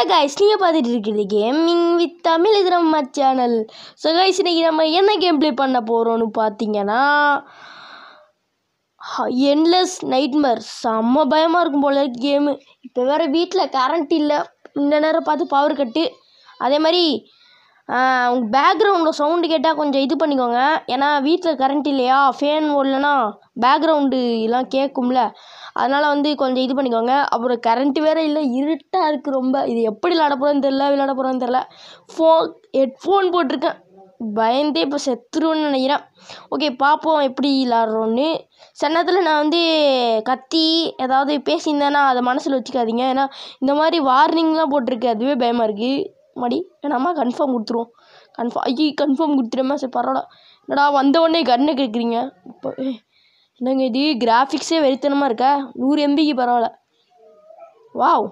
Guys நீங்கள் பார்த்துட்டு இருக்கிறது கேமிங் வித் தமிழ் இது நம்ம சேனல் ஸோ கைஸ் இன்னைக்கு நம்ம என்ன கேம் ப்ளே பண்ண போகிறோம்னு பார்த்தீங்கன்னா என்லெஸ் நைட்மர் செம்ம பயமாக இருக்கும் போல கேமு இப்போ வேறு வீட்டில் கரண்ட் இல்லை இந்த நேரம் பார்த்து பவர் கட்டு அதே மாதிரி உங்கள் பேக்ரவுண்டில் சவுண்டு கேட்டால் கொஞ்சம் இது பண்ணிக்கோங்க ஏன்னா வீட்டில் கரண்ட் இல்லையா ஃபேன் ஓடலனா பேக்ரவுண்டு எல்லாம் கேட்கும்ல அதனால் வந்து கொஞ்சம் இது பண்ணிக்கோங்க அப்புறம் கரண்ட் வேறு இல்லை இருட்டாக இருக்குது ரொம்ப இது எப்படி விளாட போகிறோன்னு தெரில விளாட போகிறோன்னு தெரில ஃபோன் ஹெட்ஃபோன் போட்டிருக்கேன் பயந்தே இப்போ செத்துருவேன்னு நினைக்கிறேன் ஓகே பார்ப்போம் எப்படி விளாட்றோன்னு சன்னத்தில் நான் வந்து கத்தி ஏதாவது பேசியிருந்தேன்னா அதை மனசில் வச்சுக்காதீங்க ஏன்னா இந்த மாதிரி வார்னிங்லாம் போட்டிருக்கு அதுவே பயமாக இருக்குது மடி வேணாமா கன்ஃபார்ம் கொடுத்துருவோம் கன்ஃபார்ம் ஐயோ கன்ஃபார்ம் கொடுத்துருமா சரி பரவாயில்ல என்னடா வந்த உடனே கன்னை கேட்குறீங்க இப்போ ஏய், என்னங்க இது கிராஃபிக்ஸே வெறித்தனமாக இருக்கா நூறு எம்பிக்கு பரவாயில்ல வாவ்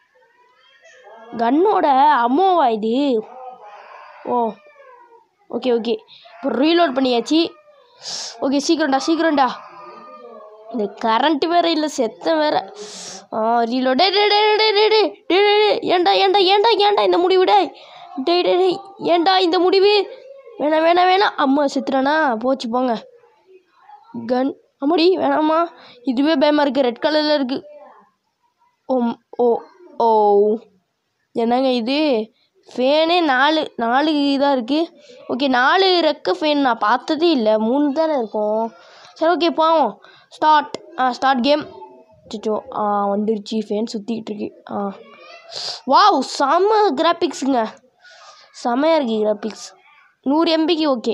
கன்னோட அம்மோவா இது ஓ ஓகே ஓகே இப்போ ரீலோட் பண்ணியாச்சு ஓகே சீக்கிரம்டா சீக்கிரம்டா இந்த கரண்ட் வேற இல்லை செத்தம் வேற ஆ ரீலோட் டே டே டே டே டே டே டே டே டே ஏன்டா ஏன்டா ஏன்டா ஏன்டா இந்த முடிவு டே டே டே டே ஏன்டா இந்த முடிவு வேணாம் வேணாம் வேணாம் அம்மா செத்துறானா போச்சு போங்க கன் அம்மாடி வேணாம்மா இதுவே பயமாக இருக்குது ரெட் கலரில் இருக்குது ஓம் ஓ ஓ என்னங்க இது ஃபேனே நாலு நாலு இதாக இருக்குது ஓகே நாலு ரெக்க ஃபேன் நான் பார்த்ததே இல்லை மூணு தானே இருக்கும் சரி ஓகே போவோம் ஸ்டார்ட் ஆ ஸ்டார்ட் கேம் சிச்சோ ஆ வந்துருச்சு ஃபேன் சுற்றிக்கிட்டு இருக்கு ஆ வாவ் செம்ம கிராஃபிக்ஸுங்க செம்மையாக இருக்கு கிராஃபிக்ஸ் நூறு எம்பிக்கு ஓகே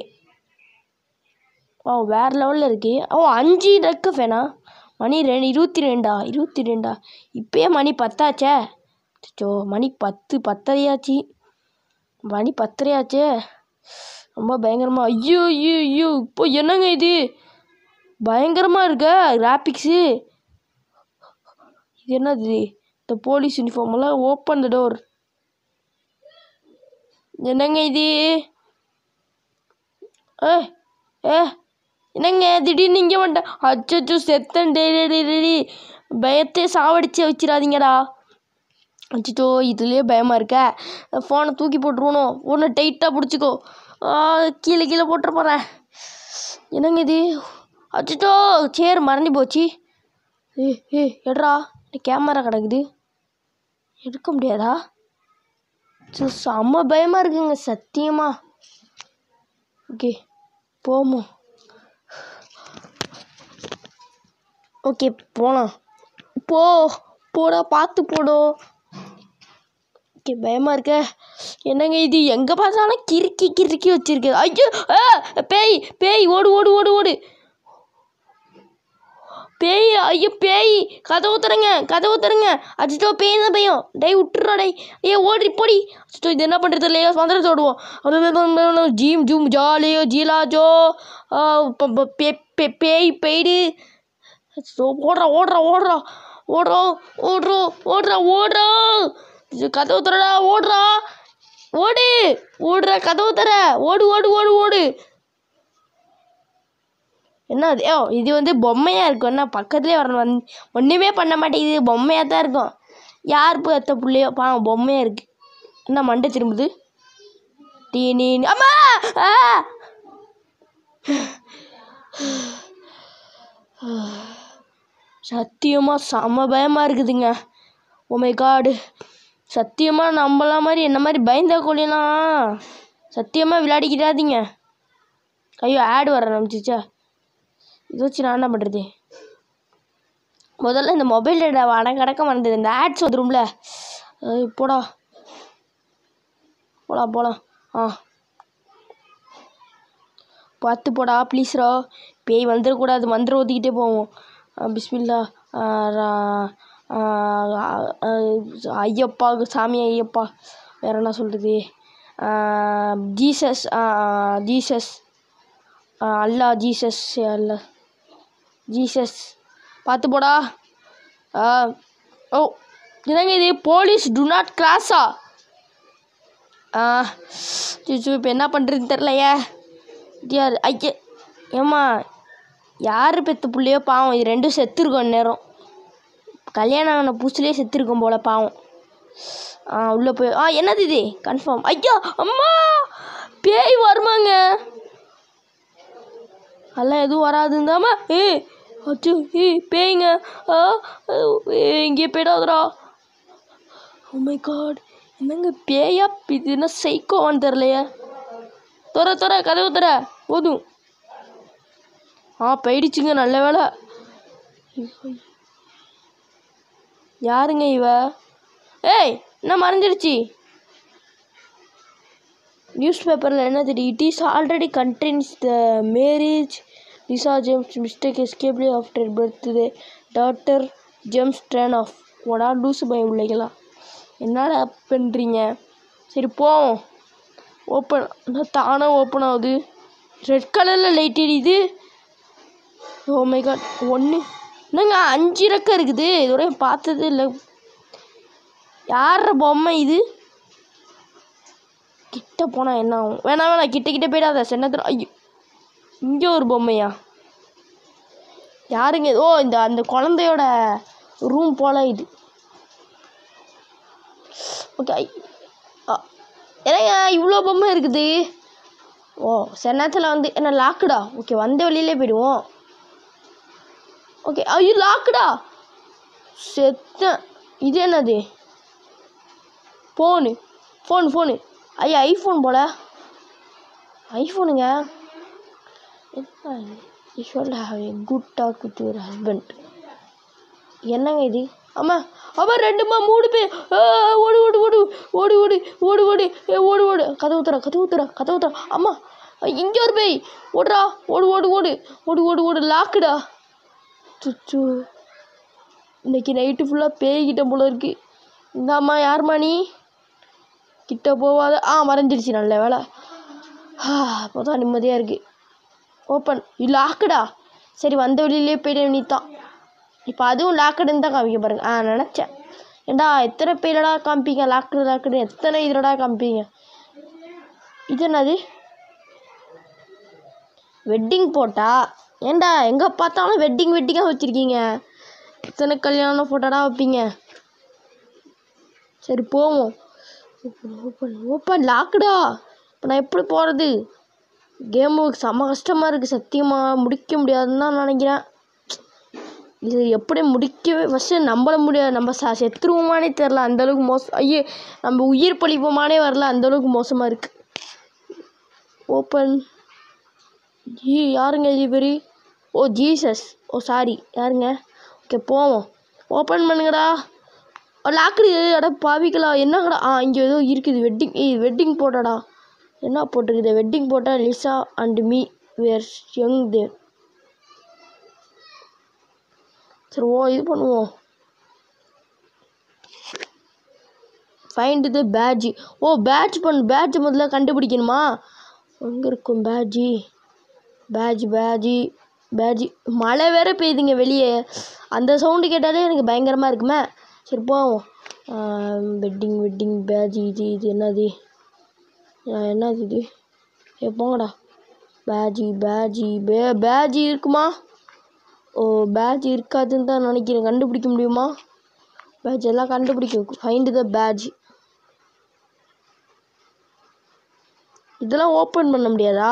ஓ வேறு லெவலில் இருக்கு ஓ அஞ்சு ரெக்க ஃபேனா மணி ரெண்டு இருபத்தி ரெண்டா இருபத்தி ரெண்டா இப்போயே மணி பத்தாச்சே அச்சோ மணி பத்து பத்தரையாச்சு மணி பத்தரையாச்சே ரொம்ப பயங்கரமாக ஐயோ ஐயோ ஐயோ இப்போ என்னங்க இது பயங்கரமாக இருக்க கிராபிக்ஸு இது என்னது இந்த போலீஸ் யூனிஃபார்ம் எல்லாம் ஓப்பன் த டோர் என்னங்க இது ஏ ஏ என்னங்க திடீர்னு இங்கே வந்துட்டேன் அச்சோ செத்தன் டே டே டே, டே, டே. பயத்தை சாவடிச்சு வச்சிடாதீங்கடா அச்சோ இதுலேயே பயமாக இருக்க ஃபோனை தூக்கி போட்டுருவணும் ஃபோனை டைட்டாக பிடிச்சிக்கோ ஆ, கீழே கீழே போட்டுற போகிறேன் என்னங்க இது அச்சோ சேர் மறந்து போச்சு ஏ ஏ எடுறா கேமரா கிடக்குது எடுக்க முடியாதா சோ, செம்ம பயமாக இருக்குங்க சத்தியமா ஓகே போமோ ஓகே போகலாம் போ போடா பார்த்து போடோ ஓகே பயமாக இருக்க என்னங்க இது எங்கே பார்த்தாலும் கிறுக்கி கிறுக்கி வச்சிருக்கு ஐயோ ஆ பேய் பேய் ஓடு ஓடு ஓடு ஓடு பேய் ஐயோ பேய் கதவு தரங்க கதவு தரங்க அச்சோ பேய் தான் பையன் டேய் விட்டுறா டேய் ஏ ஓடி போடி அச்சோ இது என்ன பண்ணுறது இல்லையா வந்துடுறது ஓடுவோம் அது ஜீம் ஜூம் ஜாலியோ ஜீலா ஜோ ஆ, ப- ப- பே- பே- பேய் பெய்டு அச்சோ, ஓடுறா ஓடுறா ஓடுறா ஓடுறோம் ஓடுறோம் ஓடுறா ஓடுறா இது கதவு தரடா ஓடுறா ஓடு ஓடுறா கதவு தர ஓடு ஓடு ஓடு ஓடு என்ன அது ஓ இது வந்து பொம்மையாக இருக்கும் என்ன பக்கத்துலேயே வரணும் வந்து ஒன்றுமே பண்ண மாட்டேங்குது பொம்மையாக தான் இருக்கும் யார் போய் எத்த பிள்ளையோ பாவம் பொம்மையாக இருக்கு என்ன மண்டை திரும்புது டீ நீ அம்மா ஆ சத்தியமாக செம பயமாக இருக்குதுங்க ஓமை காடு சத்தியமாக நம்மள மாதிரி என்ன மாதிரி பயந்த கோழிலாம் சத்தியமாக விளையாடிக்கிட்டாதீங்க ஐயோ ஆடு வர ஆரம்பிச்சிச்சா இதை வச்சு நான் என்ன பண்ணுறது முதல்ல இந்த மொபைல் டேட்டா வட கிடக்க மறந்தது இந்த ஆட்ஸ் வந்துரும்ல ஐய், போடா போலாம் போலாம் ஆ பார்த்து போடா ப்ளீஸ்ரா பேய் வந்துடக்கூடாது மந்திரம் ஊற்றிக்கிட்டே போவோம் ஆ, பிஸ்மில்லா ஆ, ரா- ஆ, ஆ, ஐயப்பா சாமி ஐயப்பா வேற என்ன சொல்கிறது ஜீசஸ் ஆ, ஜீசஸ் ஆ, அல்லா ஜீசஸ் அல்லா ஜீசஸ் பார்த்து போடா ஆ ஓ என்னங்க இது போலீஸ் டு நாட் கிராஸா ஆ சிச்சு இப்போ என்ன பண்ணுறதுன்னு தெரிலையே யார் ஐய ஏம்மா யார் பெத்த புள்ளையோ பாவம் இது ரெண்டும் செத்துருக்கோம் நேரம் கல்யாணம் ஆன புதுசுலேயே செத்துருக்கும் போல பாவம் ஆ உள்ளே போய் ஆ என்னது இது கன்ஃபார்ம் ஐயா அம்மா பேய் வருமாங்க அதெல்லாம் எதுவும் வராதுந்தாமா ஏய் அச்சோ ஏய் பேய்ங்க ஆ ஏய் இங்கேயே போயிடாதடா ஓ மை காட் என்னங்க பேயா இது என்ன சைக்கோவான்னு தெரிலையே துற துற கதவு துற போதும் ஆ போயிடுச்சுங்க நல்ல வேலை யாருங்க இவ ஏய் என்ன மறைஞ்சிடுச்சு நியூஸ் பேப்பரில் என்ன தெரியும் it is already condense the marriage Lisa James mistake escapely after birthday doctor James drain off உடா லூசு பய பிள்ளைகளா என்னடா பண்ணுறீங்க சரி போவோம் ஓப்பன் தானாக ஓப்பன் ஆகுது ரெட் கலரில் லைட் எரியுது ஓ மை காட் ஒன்று என்னங்க அஞ்சு ரெக்கை இருக்குது இதுவரை பார்த்தது இல்லை யார பொம்மை இது கிட்ட போனால் என்ன ஆகும் வேணாம் வேணாம் கிட்ட கிட்ட போயிடாத சென்னத்தில் ஐயோ இங்கே ஒரு பொம்மையா யாருங்க இது? ஓ இந்த அந்த குழந்தையோட ரூம் போல இது ஓகே ஏங்க இவ்வளோ பொம்மை இருக்குது ஓ சென்னத்தில் வந்து என்ன லாக்குடா ஓகே வந்த வழியிலே போயிடுவோம் ஓகே ஐயோ லாக்குடா செத்தேன் இது என்னது ஃபோனு ஃபோன் ஃபோனு ஐயா ஐஃபோன் போல ஐஃபோனுங்க you should have a good talk with your husband என்னங்க இது அம்மா அம்மா ரெண்டுமா மூணு பேர் ஆ, ஓடு ஓடு ஓடு ஓடு ஓடு ஓடு ஓடு ஏ ஓடு ஓடு கதவு தர கதவு தர கதவு தர அம்மா இங்கே ஒரு பேய் ஓடுறா ஓடு ஓடு ஓடு ஓடு ஓடு ஓடு லாக்குடா சுச்சு இன்னைக்கு நைட்டு ஃபுல்லாக பேய்கிட்ட போல இருக்கு இந்தாம்மா யாரும்மா நீ கிட்ட போவாத ஆ மறைஞ்சிருச்சு நல்ல வேலை அப்போ தான் நிம்மதியாக இருக்குது ஓப்பன் இது லாக்குடா சரி வந்த வழியிலே போயிட வேண்டியதான் இப்போ அதுவும் லாக்கடுன்னு தான் காமிக்க பாருங்க ஆ நினச்சேன் ஏண்டா எத்தனை பேரடா காமிப்பீங்க லாக்கடு லாக்கடு எத்தனை இதடா காமிப்பீங்க இது என்னது வெட்டிங் போட்டா ஏண்டா எங்கே பார்த்தாலும் வெட்டிங் வெட்டிங்காக வச்சுருக்கீங்க எத்தனை கல்யாண ஃபோட்டோடா வைப்பீங்க சரி போவோம் ஓப்பன் ஓப்பன் ஓப்பன் லாக்குடா இப்போ நான் எப்படி போகிறது கேமு செம்ம கஷ்டமாக இருக்குது சத்தியமாக முடிக்க முடியாதுன்னு தான் நினைக்கிறேன் இது எப்படி முடிக்கவே ஃபஸ்ட்டு நம்பள முடியாது நம்ம ச செத்துருவோமானே தெரில அந்தளவுக்கு மோசம் ஐயே நம்ம உயிர் பழிப்போமானே வரல அந்தளவுக்கு மோசமாக இருக்குது ஓப்பன் ஜி யாருங்க இது பேர் ஓ ஜீசஸ் ஓ சாரி யாருங்க ஓகே போவோம் ஓப்பன் பண்ணுங்கடா லாக்குடு அட பாவிங்களா என்னங்கடா ஆ இங்கே ஏதோ இருக்குது வெட்டிங் ஏய் வெட்டிங் போட்டோடா என்ன போட்டிருக்குது wedding photo Lisa and me were young there சரி ஓ இது பண்ணுவோம் ஃபைண்ட் த பேட்ஜ் ஓ பேட்ச் பண்ணு பேட்ச் முதல்ல கண்டுபிடிக்கணுமா எங்கே இருக்கும் பேட்ஜி பேட்ஜ் பேட்ஜி பேட்ஜி மழை வேற பெய்யுதுங்க வெளியே அந்த சவுண்டு கேட்டாலே எனக்கு பயங்கரமாக இருக்குமே சரி போவோம் வெட்டிங் வெட்டிங் பேட்ஜ் இது இது என்னது ஆ, என்னது இது ஏ போங்கடா பேட்ஜி பேட்ஜி பே பேட்ஜி இருக்குமா ஓ பேட்ஜ் இருக்காதுன்னு தான் நினைக்கிறேன் கண்டுபிடிக்க முடியுமா பேட்ஜ் எல்லாம் கண்டுபிடிக்க ஃபைண்ட் த பேட்ஜ் இதெல்லாம் ஓப்பன் பண்ண முடியாதா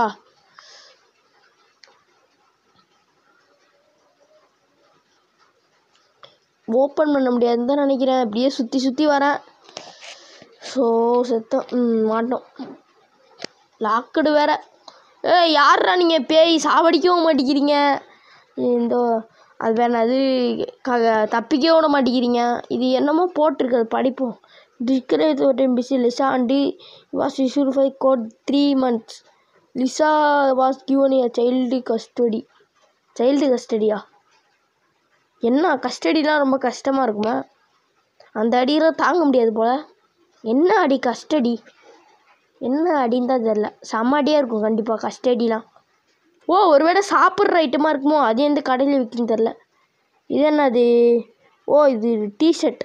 ஓப்பன் பண்ண முடியாதுன்னு தான் நினைக்கிறேன் அப்படியே சுற்றி சுற்றி வரேன் ஸோ செத்தம் ம் மாட்டோம் லாக்கடு வேற ஏய் யார்ரா நீங்கள் பேய் சாவடிக்கவும் மாட்டேங்கிறீங்க இந்த அது வேணா அது க தப்பிக்க விட மாட்டேங்கிறீங்க இது என்னமோ போட்டிருக்கு படிப்போம் டிஸ்கரேஜ் ஒரு time busy Lisa and was issue ஃபை court three months Lisa was given a child custody child கஸ்டடியா என்ன கஸ்டடிலாம் ரொம்ப கஷ்டமாக இருக்குமா அந்த அடியெல்லாம் தாங்க முடியாது போல் என்ன அடி கஸ்டடி என்ன அடின்னு தான் தெரில செம்ம அடியாக இருக்கும் கண்டிப்பாக கஸ்டடிலாம் ஓ ஒருவேளை சாப்பிட்ற ஐட்டமாக இருக்குமோ அது எந்த கடையில் விற்குன்னு தெரில இது என்னது ஓ இது டிஷர்ட்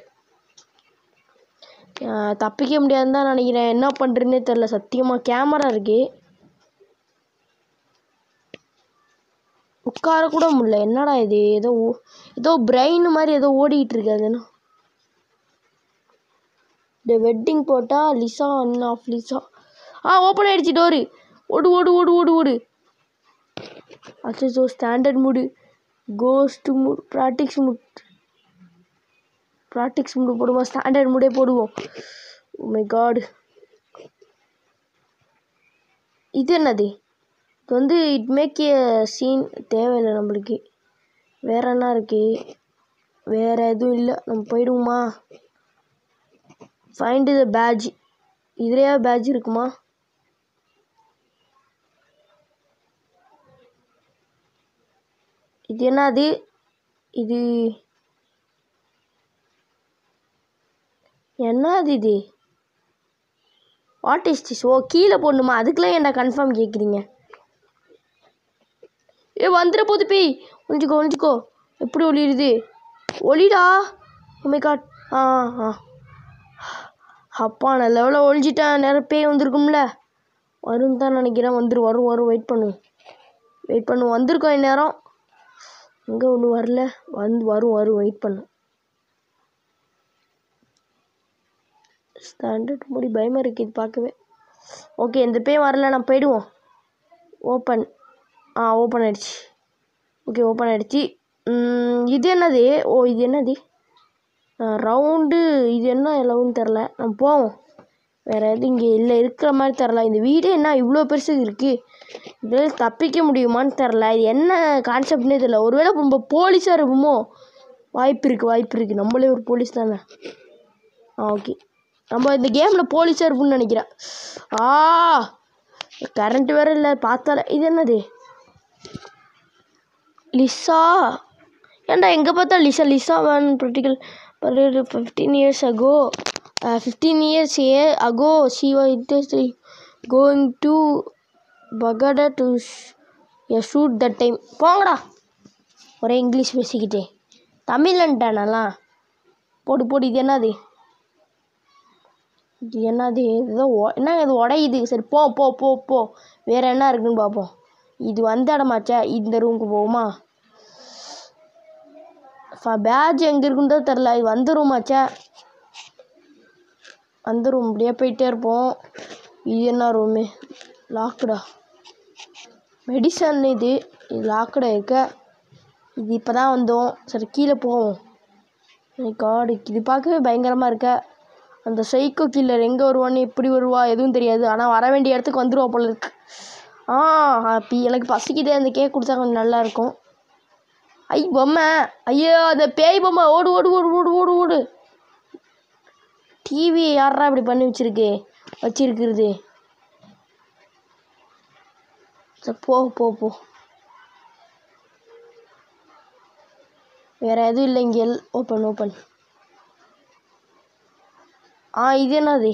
தப்பிக்க முடியாதுன்னு தான் நினைக்கிறேன் என்ன பண்ணுறதுனே தெரில சத்தியமாக கேமரா இருக்கு உட்கார கூட முடியல என்னடா இது ஏதோ ஓ- ஏதோ பிரெயின் மாதிரி ஏதோ ஓடிக்கிட்டு இருக்கு அதுன்னு இந்த வெட்டிங் போட்டால் லிசா அன் ஆஃப் லிசா ஆ ஓப்பன் ஆயிடுச்சு டோரு ஓடு ஓடு ஓடு ஓடு ஓடு அச்சோ standard mode ghost mode practice mode practice mode போடுவோம் ஸ்டாண்டர்ட் மூடே போடுவோம் மை காட் இது என்னது இது வந்து இட் மேக் ஏ சீன் தேவையில்லை நம்மளுக்கு வேற என்ன இருக்கு வேற எதுவும் இல்லை நம்ம போயிடுவோமா ஃபைண்ட் த பேட்ஜ் இதுலேயே பேட்ஜ் இருக்குமா இது என்னது இது என்னது இது வாட் இஸ் திஸ் ஓ கீழே போடணுமா அதுக்கெல்லாம் என்ன கன்ஃபார்ம் கேட்குறீங்க ஏ வந்துட போது பேய் ஒழிஞ்சுக்கோ ஒழிஞ்சுக்கோ எப்படி ஒளியுது ஒளிடா உமை காட் ஆ ஆ அப்பா நல்ல எவ்வளோ ஒழிஞ்சிட்டேன் நேரம் பேய் வந்திருக்கும்ல வரும் தான் நினைக்கிறேன் வந்துரு வரும் வரும் வெயிட் பண்ணு வெயிட் பண்ணு வந்திருக்கோம் இந்நேரம் எங்கே ஒன்றும் வரல வந்து வரும் வரும் வெயிட் பண்ணு ஸ்டாண்டர்ட் முடி பயமாக இருக்குது இது பார்க்கவே ஓகே இந்த பேய் வரல நான் போயிடுவோம் ஓப்பன் ஆ ஓப்பன் ஆயிடுச்சு ஓகே ஓப்பன் ஆயிடுச்சு ம், இது என்னது ஓ இது என்னது ரவுண்டு இது என்ன லவுன்னு தெரில நம்ம போவோம் வேறு எதுவும் இங்கே இல்லை இருக்கிற மாதிரி தெரில இந்த வீடே என்ன இவ்வளோ பெருசு இருக்குது இதில் தப்பிக்க முடியுமான்னு தெரில இது என்ன கான்செப்ட்னே தெரில ஒருவேளை நம்ம போலீஸாக இருப்போமோ வாய்ப்பு இருக்குது வாய்ப்பு இருக்குது நம்மளே ஒரு போலீஸ் தானே ஆ ஓகே நம்ம இந்த கேமில் போலீஸாக இருப்போம்னு நினைக்கிறேன் ஆ கரண்ட் வேற இல்லை பார்த்தால இது என்னது லிசா ஏன்டா எங்கே பார்த்தா Lisa Lisa one practical fifteen years ago fifteen years a ago she was going to பகடா டு ஷூட் த டைம் போங்கடா ஒரே இங்கிலீஷ் பேசிக்கிட்டே தமிழன்ட்டானலாம் போடு போடு இது என்னது இது என்னது ஏதோ ஒ- என்ன இது உடையுது சரி போ போ போ போ வேற என்ன இருக்குன்னு பார்ப்போம் இது வந்த இடமாச்சா இந்த ரூமுக்கு போகுமா பேட்ச் எங்கே இருக்குன்னு தான் தெரில இது வந்த ரூமாச்சா அந்த ரூம் அப்படியே போயிட்டே இருப்போம் இது என்ன ரூமு லாக்குடா மெடிசன் இது இது லாக்குடா இருக்க இது இப்போ தான் வந்தோம் சரி கீழே போவோம் காடு இது பார்க்கவே பயங்கரமாக இருக்க அந்த சைக்கோ கில்லர் எங்கே வருவான்னு எப்படி வருவா எதுவும் தெரியாது ஆனால் வர வேண்டிய இடத்துக்கு வந்துருவா போல இருக்கு ஆ அப்படி எனக்கு பசிக்குதே அந்த கேக் கொடுத்தா கொஞ்சம் நல்லா இருக்கும் ஐ பொம்மை ஐயோ அந்த பேய் பொம்மை ஓடு ஓடு ஓடு ஓடு ஓடு ஓடு டிவி யாரா இப்படி பண்ணி வச்சிருக்கு வச்சிருக்கிறது சரி, போ போ போ வேற எதுவும் இல்லை இங்கே ஓப்பன் ஓப்பன் ஆ இது என்னது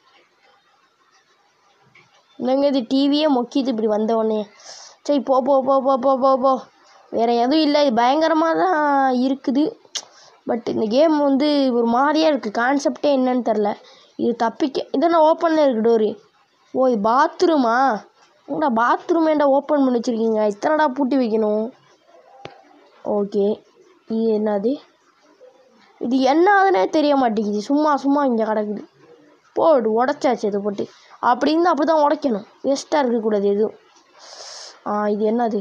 என்னங்க இது டிவியே மொக்கிது இப்படி வந்த உடனே சரி போ போ போ போ போ போ போ வேற எதுவும் இல்லை இது பயங்கரமாக தான் இருக்குது பட் இந்த கேம் வந்து ஒரு மாதிரியாக இருக்குது கான்செப்டே என்னன்னு தெரில இது தப்பிக்க இதெல்லாம் ஓப்பனில் இருக்கு டோரு ஓ இது பாத்ரூமா உங்கடா பாத்ரூம் ஏன்டா ஓப்பன் பண்ணி வச்சுருக்கீங்க இத்தனைடா பூட்டி வைக்கணும் ஓகே இது என்னது இது என்ன ஆகுதுன்னே தெரிய மாட்டேங்குது சும்மா சும்மா இங்கே கிடக்குது போடு உடச்சாச்சு இதை போட்டு அப்படி இருந்தால் அப்படி தான் உடைக்கணும் வேஸ்ட்டாக இருக்கக்கூடாது எதுவும் ஆ இது என்னது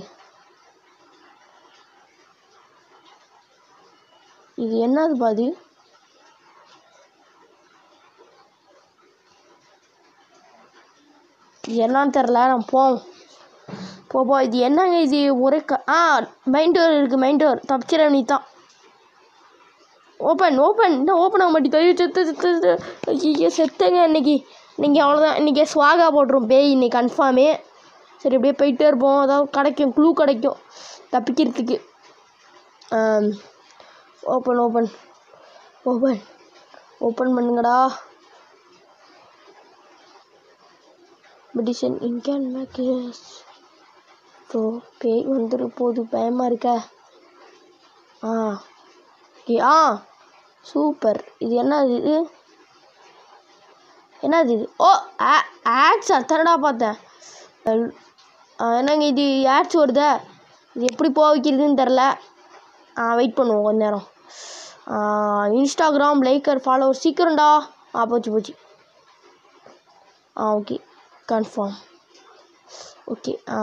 இது என்னது பாது இது என்னன்னு தெரில நான் போவோம் போ போ இது என்னங்க இது ஒரே க ஆ மைண்ட் டோர் இருக்குது மைண்ட் டோர் தப்பிச்சிட நீ தான் ஓப்பன் ஓப்பன் இன்னும் ஓப்பன் ஆக மாட்டேங்குது ஐயோ செத்து செத்து செத்து ஐயோ செத்தங்க இன்னைக்கு இன்னைக்கு அவ்வளோதான் இன்றைக்கி ஸ்வாகா போட்டுரும் பேய் இன்னைக்கு கன்ஃபார்மே சரி அப்படியே போயிட்டே இருப்போம் அதாவது கிடைக்கும் க்ளூ கிடைக்கும் தப்பிக்கிறதுக்கு ஓப்பன் ஓப்பன் ஓப்பன் ஓப்பன் பண்ணுங்கடா மெடிசன் இன்கேன் மேக்கஸ் ஸோ பேய் வந்துரு போது பயமாக இருக்க ஆ ஓகே ஆ சூப்பர் இது என்னது இது என்னது இது ஓ ஆட்ஸ் அத்தனடா பார்த்தேன் அல்- ஆ, என்னங்க இது ஆட்ஸ் வருதா இது எப்படி போக வைக்கிறதுன்னு தெரில வெயிட் பண்ணுவோம் கொஞ்ச நேரம் இன்ஸ்டாகிராம் லைக்கர் ஃபாலோவர் சீக்கிரம்டா ஆ போச்சு போச்சு ஆ ஓகே கன்ஃபார்ம் ஓகே ஆ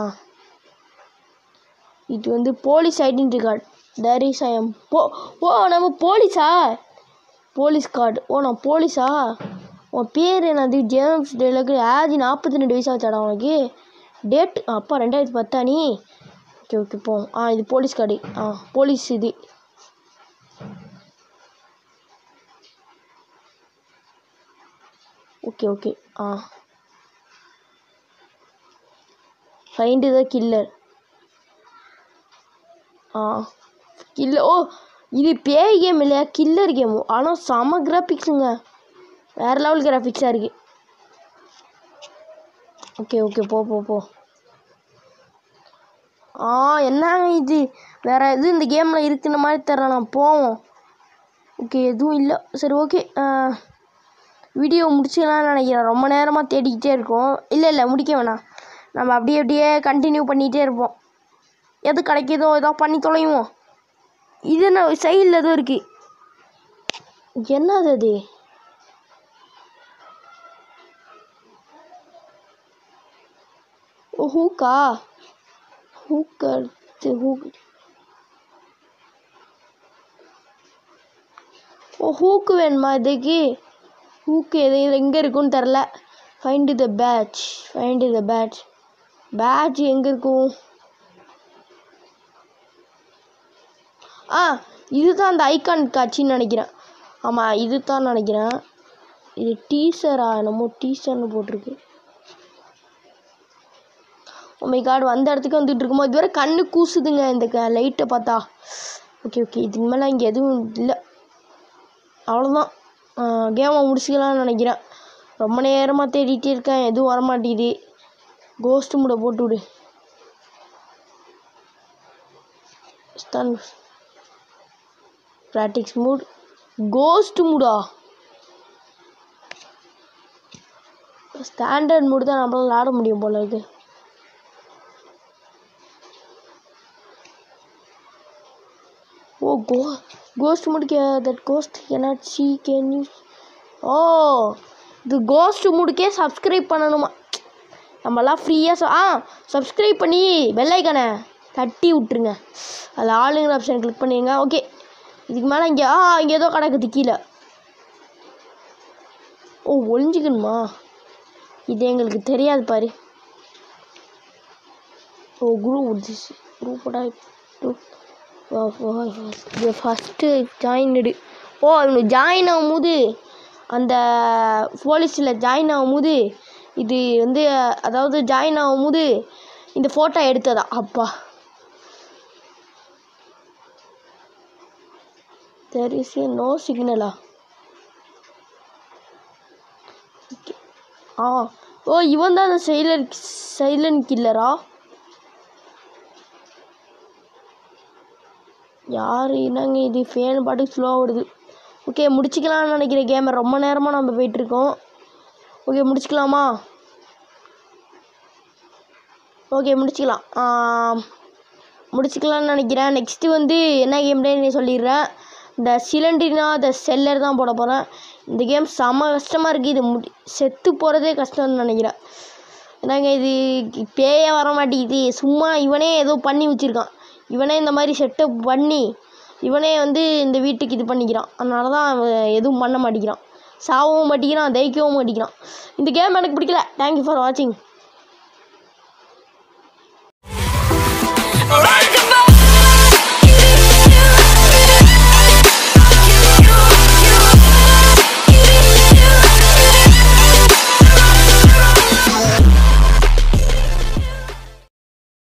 இது வந்து police identity card there is I am போ ஓ நம்ம போலீஸா போலீஸ் கார்டு ஓ நான் போலீஸா உன் பேர் என்னது ஜேம்ஸ் டேலுக்கு ஏஜ் நாற்பத்தி ரெண்டு வயசாச்சாடா உனக்கு டேட் அப்பா ரெண்டாயிரத்தி பத்தா நீ ஓகே ஓகே போ ஆ இது போலீஸ் கார்டு ஆ போலீஸ் இது ஓகே ஓகே ஆ ஃபைண்ட் த கில்லர் ஆ கில்ல ஓ இது பேய் கேம் இல்லையா கில்லர் கேமு ஆனால் செம கிராஃபிக்ஸுங்க வேறு லெவல் கிராஃபிக்ஸாக இருக்குது ஓகே ஓகே போ போ போ ஆ என்னங்க இது வேறு எதுவும் இந்த கேமில் இருக்குன மாதிரி தெரில நான் போவோம் ஓகே எதுவும் இல்லை சரி ஓகே வீடியோ முடிச்சுக்கலாம்னு நினைக்கிறேன் ரொம்ப நேரமாக தேடிக்கிட்டே இருக்கோம் இல்லை இல்லை முடிக்க வேணாம் நம்ம அப்படியே அப்படியே கண்டினியூ பண்ணிகிட்டே இருப்போம் எது கிடைக்குதோ ஏதோ பண்ணி தொலைவோம் இது என்ன சைடில் எதுவும் இருக்கு என்னது அது ஓ ஹூக்கா ஹூக் அடுத்து ஹூக் ஓ ஹூக்கு வேணுமா இதுக்கு ஹூக்கு எது எங்கே இருக்குன்னு தெரில find the badge find the badge badge எங்கே இருக்கும் ஆ இதுதான் அந்த ஐகான் காட்சின்னு நினைக்கிறேன் ஆமாம் இது தான் நினைக்கிறேன் இது டீசரா என்னமோ டீசர்னு போட்டிருக்கு உமை கார்டு வந்த இடத்துக்கு வந்துட்டு இருக்குமோ இது வேற கண்ணு கூசுதுங்க இந்த க லைட்டை பார்த்தா ஓகே ஓகே இதுக்கு மேலே இங்கே எதுவும் இல்லை அவ்வளோதான் கேமை முடிச்சுக்கலாம்னு நினைக்கிறேன் ரொம்ப நேரமாக தேடிட்டே இருக்கேன் எதுவும் வரமாட்டேங்குது கோஸ்ட் மூட போட்டு விடு ஸ்டன் ப்ராக்டிக்ஸ் மூட் கோஸ்ட் மூடா ஸ்டாண்டர்ட் மூடு தான் நம்மளால விளாட முடியும் போல இருக்கு ஓ கோ கோஸ்ட் மூடு கே that ghost cannot see can you ஓ இது கோஸ்ட் மூடுக்கே சப்ஸ்கிரைப் பண்ணணுமா நம்மலாம் ஃப்ரீயாக ஆ சப்ஸ்கிரைப் பண்ணி வெள்ளைக்கணை தட்டி விட்ருங்க அதில் ஆளுங்கிற ஆப்ஷன் கிளிக் பண்ணிடுங்க ஓகே இதுக்கு மேலே இங்கே ஆ இங்கே ஏதோ கிடக்குது கீழே ஓ ஒளிஞ்சிக்கணுமா இது எங்களுக்கு தெரியாது பாரு ஓ குரூப் திஸ் குரூப்போட ஃபஸ்ட்டு ஜாயின்டு ஓ இவனு ஜாயின் ஆகும்போது அந்த போலீஸில் ஜாயின் ஆகும்போது இது வந்து அதாவது ஜாயின் ஆகும்போது இந்த ஃபோட்டோ எடுத்ததா அப்பா தெர் இஸ் ஏ நோ சிக்னலா ஆ ஓ இவன் தான் அந்த சைலண்ட் சைலண்ட் கில்லரா யார் என்னங்க இது ஃபேன் பாட்டுக்கு ஸ்லோவாக ஓடுது ஓகே முடிச்சுக்கலாம்னு நினைக்கிற கேமை ரொம்ப நேரமாக நம்ம போயிட்டுருக்கோம் ஓகே முடிச்சுக்கலாமா ஓகே முடிச்சுக்கலாம் ஆம், முடிச்சுக்கலாம்னு நினைக்கிறேன் நெக்ஸ்ட்டு வந்து என்ன கேம்னு சொல்லிடுறேன் இந்த சிலிண்டரினா த செல்லர் தான் போட போகிறேன் இந்த கேம் செம்ம கஷ்டமாக இருக்குது இது முடி செத்து போகிறதே கஷ்டம்னு நினைக்கிறேன் என்னங்க இது பேயே வர மாட்டேங்குது சும்மா இவனே ஏதோ பண்ணி வச்சுருக்கான் இவனே இந்த மாதிரி செட்டப் பண்ணி இவனே வந்து இந்த வீட்டுக்கு இது பண்ணிக்கிறான் அதனால தான் அவன் எதுவும் பண்ண மாட்டேங்கிறான் சாகவும் மாட்டேங்கிறான் தைக்கவும் மாட்டேங்கிறான் இந்த கேம் எனக்கு பிடிக்கல தேங்க்யூ ஃபார் வாட்சிங்